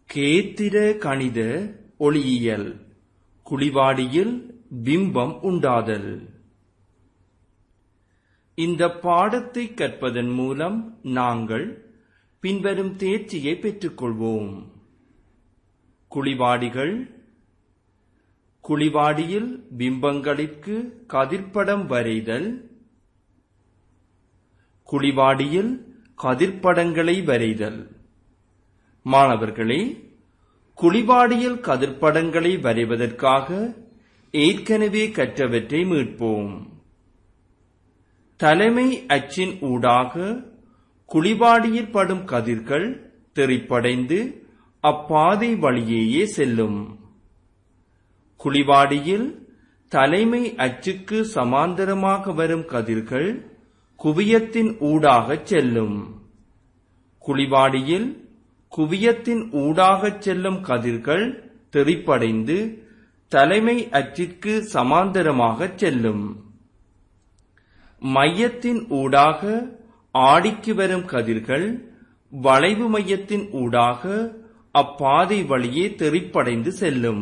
கேத்திர கணித ஒளியியல் குழிவாடியில் பிம்பம் உண்டாதல் இந்த பாடத்தை கற்பதன் மூலம் நாங்கள் பின்வரும் தேர்ச்சியை பெற்றுக்கொள்வோம் குழிவாடிகள் குழிவாடியில் பிம்பங்களிற்கு கதிர்ப்படம் வரைதல் குழிவாடியில் கதிர்ப்படங்களை வரைதல் மாணவர்களே குழிவாடியில் கதிர்ப்படங்களை வரைவதற்காக ஏற்கனவே கற்றவற்றை மீட்போம் தலைமை அச்சின் ஊடாக குழிவாடியில் படும் கதிர்கள் தெறிப்படைந்து அப்பாதை வழியேயே செல்லும் குழிவாடியில் தலைமை அச்சுக்கு சமாந்தரமாக வரும் கதிர்கள் குவியத்தின் ஊடாகச் செல்லும் குழிவாடியில் குவியத்தின் ஊடாகச் செல்லும் கதிர்கள் தெறிப்படைந்து தலைமை அச்சிற்கு சமாந்தரமாகச் செல்லும் மையத்தின் ஊடாக ஆடிக்கு வரும் கதிர்கள் வளைவு மையத்தின் ஊடாக அப்பாதை வழியே தெறிப்படைந்து செல்லும்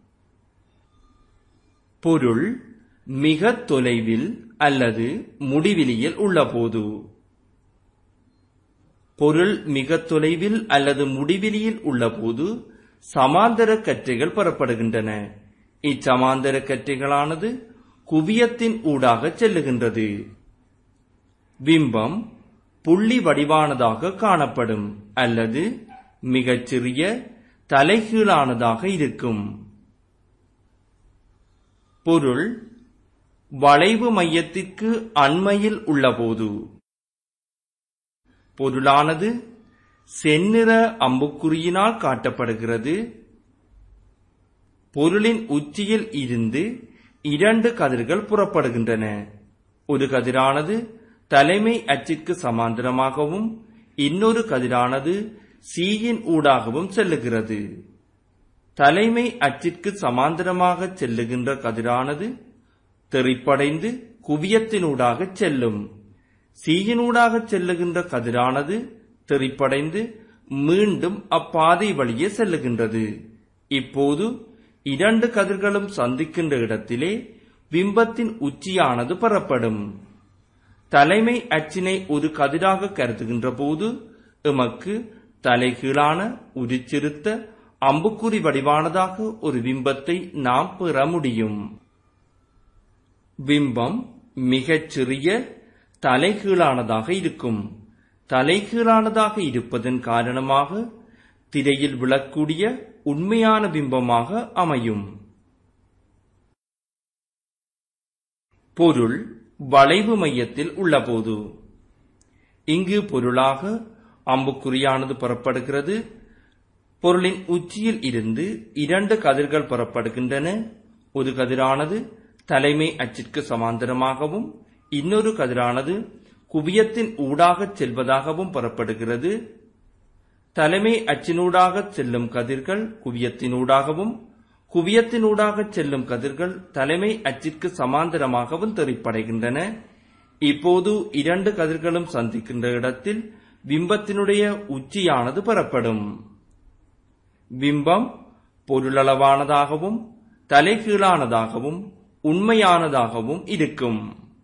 பொருள் மிக தொலைவில் அல்லது முடிவிலியில் உள்ளபோது பொருள் மிக தொலைவில் அல்லது முடிவிலியில் உள்ளபோது சமாந்தர கற்றைகள் பெறப்படுகின்றன இச்சமாந்தர கற்றைகளானது குவியத்தின் ஊடாக செல்லுகின்றது பிம்பம் புள்ளி வடிவானதாக காணப்படும் அல்லது மிகச்சிறிய தலைகீழானதாக இருக்கும் பொருள் வளைவு மையத்திற்கு அண்மையில் உள்ளபோது பொருளானது செந்நிற அம்புக்குறியினால் காட்டப்படுகிறது பொருளின் உச்சியில் இருந்து இரண்டு கதிர்கள் புறப்படுகின்றன ஒரு கதிரானது தலைமை அச்சிற்கு சமாந்தரமாகவும் இன்னொரு கதிரானது சீயின் ஊடாகவும் செல்லுகிறது தலைமை அச்சிற்கு சமாந்தரமாக செல்லுகின்ற கதிரானது தெறிப்படைந்து குவியத்தினூடாக செல்லும் சீயினூடாக செல்லுகின்ற கதிரானது தெறிப்படைந்து மீண்டும் அப்பாதை வழியே செல்லுகின்றது இப்போது இரண்டு கதிர்களும் சந்திக்கின்ற இடத்திலே பிம்பத்தின் உச்சியானது பெறப்படும் தலைமை அச்சினை ஒரு கதிராக கருதுகின்ற போது எமக்கு தலைகீழான உரிச்சிருத்த அம்புக்குறி வடிவானதாக ஒரு பிம்பத்தை நாம் பெற முடியும் பிம்பம் மிகச் சிறிய தலைகீழானதாக இருக்கும் தலைகீழானதாக இருப்பதன் காரணமாக திரையில் விழக்கூடிய உண்மையான பிம்பமாக அமையும் பொருள் வளைவு மையத்தில் உள்ளபோது இங்கு பொருளாக அம்புக்குறியானது பெறப்படுகிறது பொருளின் உச்சியில் இருந்து இரண்டு கதிர்கள் பெறப்படுகின்றன ஒரு கதிரானது தலைமை அச்சிற்கு சமாந்தரமாகவும் இன்னொரு கதிரானது குவியத்தின் ஊடாகச் செல்வதாகவும் பெறப்படுகிறது தலைமை அச்சினூடாகச் செல்லும் கதிர்கள் குவியத்தினூடாகவும் குவியத்தினூடாகச் செல்லும் கதிர்கள் தலைமை அச்சிற்கு சமாந்தரமாகவும் தெறிப்படைகின்றன இப்போது இரண்டு கதிர்களும் சந்திக்கின்ற இடத்தில் பிம்பத்தினுடைய உச்சியானது பெறப்படும் பிம்பம் பொருளளவானதாகவும் தலைகீழானதாகவும் உண்மையானதாகவும் இருக்கும்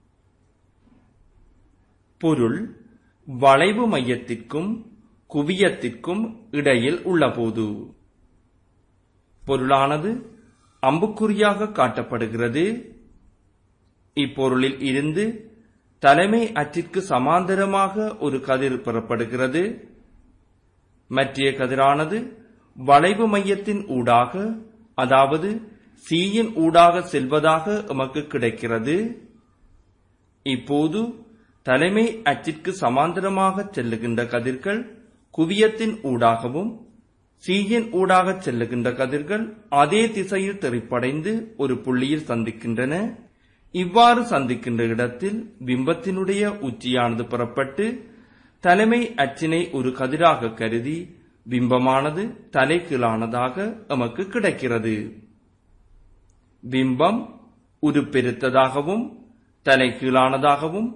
பொருள் வளைவு மையத்திற்கும் குவியத்திற்கும் இடையில் உள்ளபோது பொருளானது அம்புக்குறியாக காட்டப்படுகிறது இப்பொருளில் இருந்து தலைமை அச்சிற்கு சமாந்தரமாக ஒரு கதிர் பெறப்படுகிறது மற்றைய கதிரானது வளைவு மையத்தின் ஊடாக அதாவது சீயின் ஊடாக செல்வதாக எமக்கு கிடைக்கிறது இப்போது தலைமை அச்சிற்கு சமாந்தரமாக செல்லுகின்ற கதிர்கள் குவியத்தின் ஊடாகவும் சீயின் ஊடாக செல்லுகின்ற கதிர்கள் அதே திசையில் தெறிப்படைந்து ஒரு புள்ளியில் சந்திக்கின்றன இவ்வாறு சந்திக்கின்ற இடத்தில் பிம்பத்தினுடைய உச்சியானது பெறப்பட்டு தலைமை அச்சினை ஒரு கதிராக கருதி பிம்பமானது தலைகீழானதாக எமக்கு கிடைக்கிறது பிம்பம் உருப்பெருத்ததாகவும் தலைகீழானதாகவும்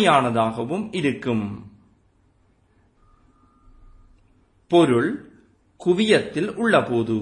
உண்மையானதாகவும் இருக்கும் பொருள் குவியத்தில் உள்ளபோது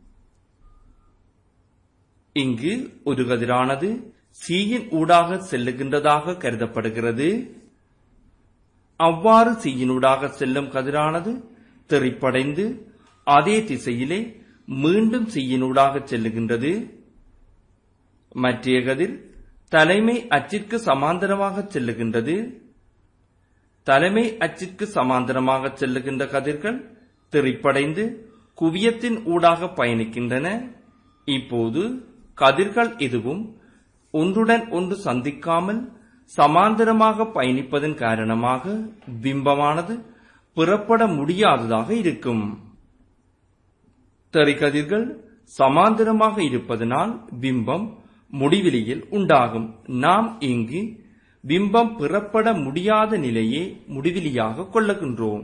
இங்கு ஒரு கதிரானது சீயின் ஊடாக செல்லுகின்றதாக கருதப்படுகிறது அவ்வாறு சீயினூடாக செல்லும் கதிரானது தெறிப்படைந்து அதே திசையிலே மீண்டும் சீயினூடாக செல்லுகின்றது மற்றைய கதிர் தலைமை அச்சிற்கு சமாந்தரமாக செல்லுகின்றது தலைமை அச்சிற்கு சமாந்தரமாக செல்லுகின்ற கதிர்கள் தெறிப்படைந்து குவியத்தின் ஊடாக பயணிக்கின்றன இப்போது கதிர்கள் எதுவும் ஒன்றுடன் ஒன்று சந்திக்காமல் சமாந்தரமாக பயணிப்பதன் காரணமாக பிம்பமானது புறப்பட முடியாததாக இருக்கும் தெறிக்கதிர்கள் சமாந்தரமாக இருப்பதனால் பிம்பம் முடிவிலியில் உண்டாகும் நாம் இங்கு பிம்பம் பெறப்பட முடியாத நிலையே முடிவிலியாக கொள்ளுகின்றோம்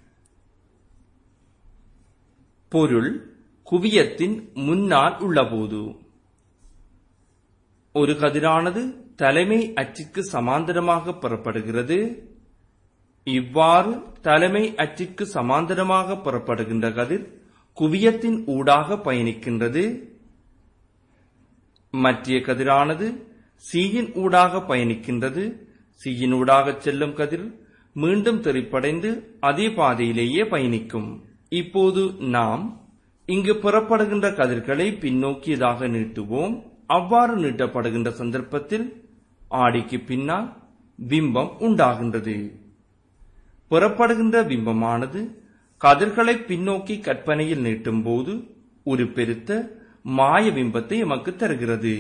பொருள் குவியத்தின் முன்னால் உள்ளபோது ஒரு கதிரானது தலைமை அச்சிற்கு சமாந்தரமாக பெறப்படுகிறது இவ்வாறு தலைமை அச்சிற்கு சமாந்தரமாக பெறப்படுகின்ற கதிர் குவியத்தின் ஊடாக பயணிக்கின்றது மற்றிய கதிரானது சீயின் ஊடாக பயணிக்கின்றது சீயின் ஊடாக செல்லும் கதிர் மீண்டும் தெறிப்படைந்து அதே பாதையிலேயே பயணிக்கும் இப்போது நாம் இங்கு புறப்படுகின்ற கதிர்களை பின்னோக்கியதாக நீட்டுவோம் அவ்வாறு நீட்டப்படுகின்ற சந்தர்ப்பத்தில் ஆடிக்கு பின்னால் பிம்பம் உண்டாகின்றது புறப்படுகின்ற பிம்பமானது கதிர்களை பின்னோக்கி கற்பனையில் நீட்டும் போது ஒரு பெருத்த மாய பிம்பத்தை எமக்கு தருகிறது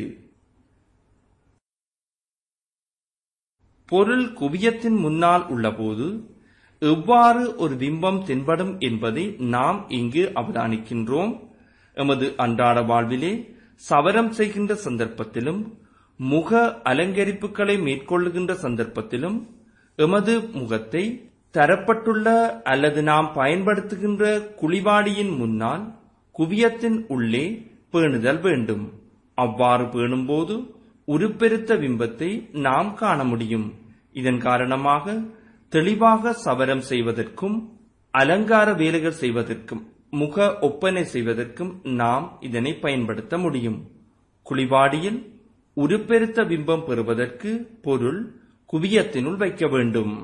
பொருள் குவியத்தின் முன்னால் உள்ளபோது எவ்வாறு ஒரு பிம்பம் தென்படும் என்பதை நாம் இங்கு அவதானிக்கின்றோம் எமது அன்றாட வாழ்விலே சவரம் செய்கின்ற சந்தர்ப்பத்திலும் முக அலங்கரிப்புகளை மேற்கொள்ளுகின்ற சந்தர்ப்பத்திலும் எமது முகத்தை தரப்பட்டுள்ள அல்லது நாம் பயன்படுத்துகின்ற குழிவாடியின் முன்னால் குவியத்தின் உள்ளே பேணுதல் வேண்டும் அவ்வாறு பேணும்போது உருப்பெருத்த பிம்பத்தை நாம் காண முடியும் இதன் காரணமாக தெளிவாக சவரம் செய்வதற்கும் அலங்கார வேலைகள் செய்வதற்கும் முக ஒப்பனை செய்வதற்கும் நாம் இதனை பயன்படுத்த முடியும் குழிவாடியில் உருப்பெருத்த பிம்பம் பெறுவதற்கு பொருள் குவியத்தினுள் வைக்க வேண்டும்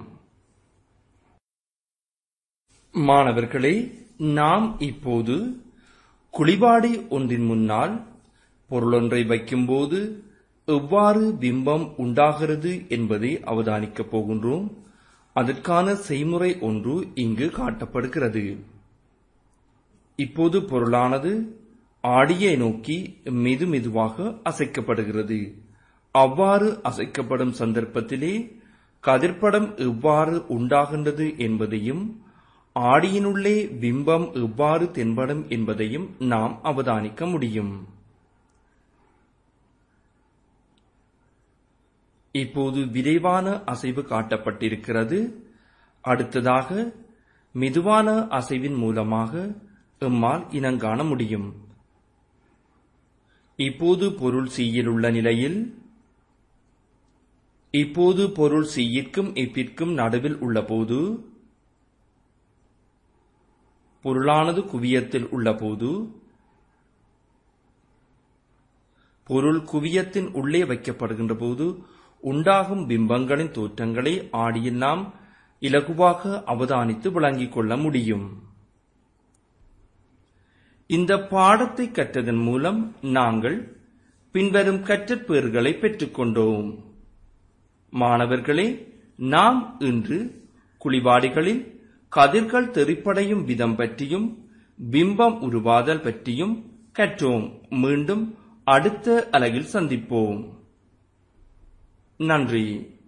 மாணவர்களே நாம் இப்போது குழிவாடி ஒன்றின் முன்னால் பொருளொன்றை வைக்கும்போது எவ்வாறு பிம்பம் உண்டாகிறது என்பதை அவதானிக்கப் போகின்றோம் அதற்கான செய்முறை ஒன்று இங்கு காட்டப்படுகிறது இப்போது பொருளானது ஆடியை நோக்கி மெது மெதுவாக அசைக்கப்படுகிறது அவ்வாறு அசைக்கப்படும் சந்தர்ப்பத்திலே கதிர்ப்படம் எவ்வாறு உண்டாகின்றது என்பதையும் ஆடியினுள்ளே பிம்பம் எவ்வாறு தென்படும் என்பதையும் நாம் அவதானிக்க முடியும் இப்போது விரைவான அசைவு காட்டப்பட்டிருக்கிறது அடுத்ததாக மெதுவான அசைவின் மூலமாக எம்மால் இனங்காண முடியும் இப்போது பொருள் சீயில் உள்ள நிலையில் இப்போது பொருள் சீயிற்கும் இப்பிற்கும் நடுவில் உள்ளபோது பொருளானது குவியத்தில் உள்ளபோது பொருள் குவியத்தின் உள்ளே வைக்கப்படுகின்ற போது உண்டாகும் பிம்பங்களின் தோற்றங்களை ஆடியில் நாம் இலகுவாக அவதானித்து விளங்கிக் கொள்ள முடியும் இந்த பாடத்தை கற்றதன் மூலம் நாங்கள் பின்வரும் கற்றற்பேறுகளை பெற்றுக்கொண்டோம் மாணவர்களே நாம் இன்று குளிவாடிகளில் கதிர்கள் தெறிப்படையும் விதம் பற்றியும் பிம்பம் உருவாதல் பற்றியும் கற்றோம் மீண்டும் அடுத்த அலகில் சந்திப்போம் நன்றி